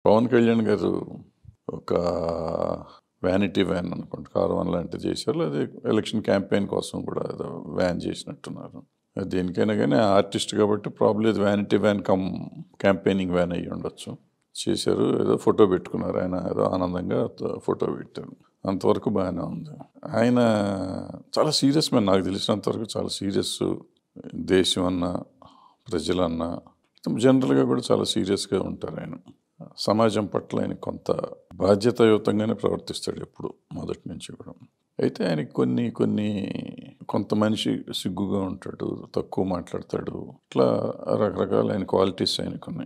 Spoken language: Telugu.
పవన్ కళ్యాణ్ గారు ఒక వ్యానిటీ వ్యాన్ అనుకుంటా కార్వన్ లాంటిది చేశారు అది ఎలక్షన్ క్యాంపెయిన్ కోసం కూడా ఏదో వ్యాన్ చేసినట్టున్నారు అది దేనికైనా కానీ ఆర్టిస్ట్ కాబట్టి ప్రాబ్లీ ఇది vanity van cum campaigning van అయ్యి ఉండొచ్చు చేశారు ఏదో ఫోటో పెట్టుకున్నారు ఆయన ఏదో ఆనందంగా ఫోటో పెట్టారు అంతవరకు బాగానే ఉంది ఆయన చాలా సీరియస్ మ్యాన్ నాకు తెలిసినంతవరకు చాలా సీరియస్ దేశం అన్న ప్రజలన్నా జనరల్గా కూడా చాలా సీరియస్గా ఉంటారు ఆయన సమాజం పట్ల ఆయన కొంత బాధ్యతాయుతంగానే ప్రవర్తిస్తాడు ఎప్పుడు మొదటి నుంచి కూడా అయితే ఆయనకి కొన్ని కొన్ని కొంత మనిషి సిగ్గుగా ఉంటాడు తక్కువ మాట్లాడతాడు ఇట్లా రకరకాల ఆయన క్వాలిటీస్ ఆయనకు ఉన్నాయి